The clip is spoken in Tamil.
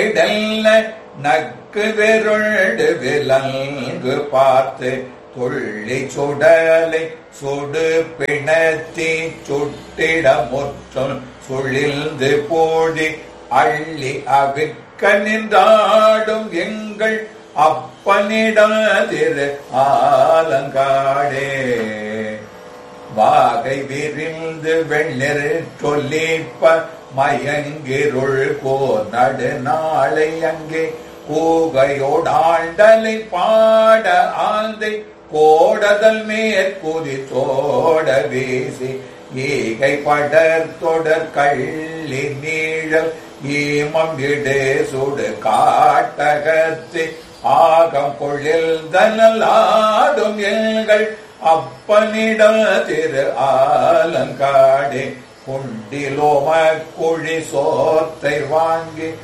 இடல்ல நக்கு வெருள் விலங்கு பார்த்து துள்ளி சுடலை சுடு பிணத்தி சுட்டிட முற்றும் சுழிந்து போடி அள்ளி அவிக்க நின்றாடும் எங்கள் அப்பனிடாதிரு ஆலங்காடே வாகை விரிந்து வெள்ளிரு சொல்லிப்ப மயங்கிருள் கோ நடு நாளை அங்கே கூகையோடாண்டலை பாட ஆந்தை கோடதல் மேற்குதி தோட வீசி ஈகை படர் தொடர் கள்ளி நீழல் ஈமம் இடு சுடு காட்டகத்து ஆகம் பொழில் தனலாடும் எங்கள் அப்பனிட திரு ஆலங்காடே குண்டிலோம குழி சோத்தை வாங்கி